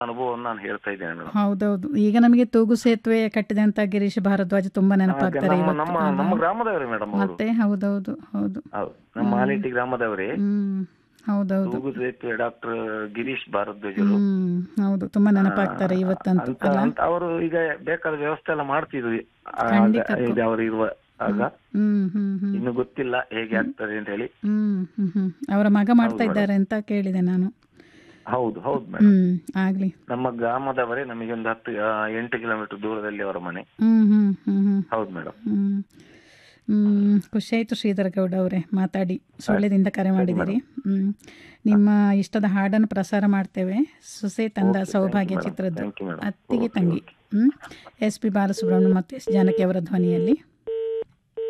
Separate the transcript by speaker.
Speaker 1: ಅನುಭವವನ್ನು ನಾನು ಹೇಳ್ತಾ ಇದ್ದೇನೆ ಮೇಡಮ್
Speaker 2: ಹೌದೌದು ಈಗ ನಮಗೆ ತೂಗು ಸೇತುವೆ ಕಟ್ಟಿದಂತ ಗಿರೀಶ್ ಭಾರದ್ವಾಜ್ ತುಂಬಾ ನೆನಪಾಗ್ತಾರೆ
Speaker 1: ನಮ್ಮ
Speaker 2: ಇವತ್ತು
Speaker 1: ನಮ್ಮ
Speaker 2: ಅಲ್ವಾ?
Speaker 1: ನಮ್ಮ ಗ್ರಾಮದವರೇ ಮೇಡಮ್ ಅವರು
Speaker 2: ಮತ್ತೆ ಹೌದೌದು ಹೌದು
Speaker 1: ಹೌದು ನಮ್ಮ ಮಾಲಿಟಿ ಗ್ರಾಮದವರೇ
Speaker 2: ಹ್ಮ್ ಹೌದೌದು
Speaker 1: ತೂಗು ಸೇತುವೆ ಡಾಕ್ಟರ್ ಗಿರೀಶ್ ಭಾರದ್ವಾಜರು
Speaker 2: ಹ್ಮ್ ಹೌದು ತುಂಬಾ ನೆನಪಾಗ್ತಾರೆ ಇವತ್ತಂತೂ
Speaker 1: ಅಂತ
Speaker 2: ಅಲ್ಲ
Speaker 1: ಅಂತ ಅವರು ಈಗ ಬೇಕಾದ ವ್ಯವಸ್ಥೆ ಎಲ್ಲ ಮಾಡ್ತಿದ್ರು ಆಗ
Speaker 2: ಖಂಡಿತಕ್ಕೂ.
Speaker 1: ಈಗ ಅವರು ಇರುವ ಆಗ
Speaker 2: ಹ್ಮ್ ಹ್ಮ್ ಹ್ಮ್
Speaker 1: ಇನ್ನು ಗೊತ್ತಿಲ್ಲ ಹೇಗೆ ಆಗ್ತದೆ ಅಂತ ಹೇಳಿ
Speaker 2: ಹ್ಮ್ ಹ್ಮ್ ಹ್ಮ್ ಅವರ ಮಗ ಮಾಡ್ತಾ ಇದ್ದಾರೆ ಅಂತ ಕೇಳಿದೆ ನಾನು
Speaker 1: ಹೌದು ಹೌದು ಮೇಡಮ್
Speaker 2: ಹ್ಮ್ ಆಗ್ಲಿ
Speaker 1: ನಮ್ಮ ಗ್ರಾಮದವರೇ ನಮಗೆ ಒಂದು ಹತ್ತು ಆ, ಎಂಟು ಕಿಲೋಮೀಟರ್ ದೂರದಲ್ಲಿ ಅವರ ಮನೆ
Speaker 2: ಹ್ಮ್ ಹ್ಮ್ ಹ್ಮ್ ಹ್ಮ್
Speaker 1: ಹೌದು ಮೇಡಮ್
Speaker 2: ಹ್ಮ್ ಹ್ಮ್ ಖುಷಿ ಆಯ್ತು ಶ್ರೀಧರ ಗೌಡ ಅವರೇ ಮಾತಾಡಿ ಸುಳ್ಳ್ಯದಿಂದ ಕರೆ ಮಾಡಿದಿರಿ ಹ್ಮ್ ನಿಮ್ಮ ಇಷ್ಟದ ಹಾಡನ್ನು ಪ್ರಸಾರ ಮಾಡ್ತೇವೆ ಸುಸೆ ತಂದ ಸೌಭಾಗ್ಯ ಚಿತ್ರದ್ದು
Speaker 1: Thank you, madam.
Speaker 2: ಅತ್ತಿಗೆ
Speaker 1: Okay,
Speaker 2: ತಂಗಿ
Speaker 1: okay.
Speaker 2: ಹ್ಮ್ ಎಸ್ ಪಿ ಬಾಲಸುಬ್ರಹ್ಮಣ್ಯ ಮತ್ತು ಎಸ್ ಜಾನಕಿ ಅವರ ಧ್ವನಿಯಲ್ಲಿ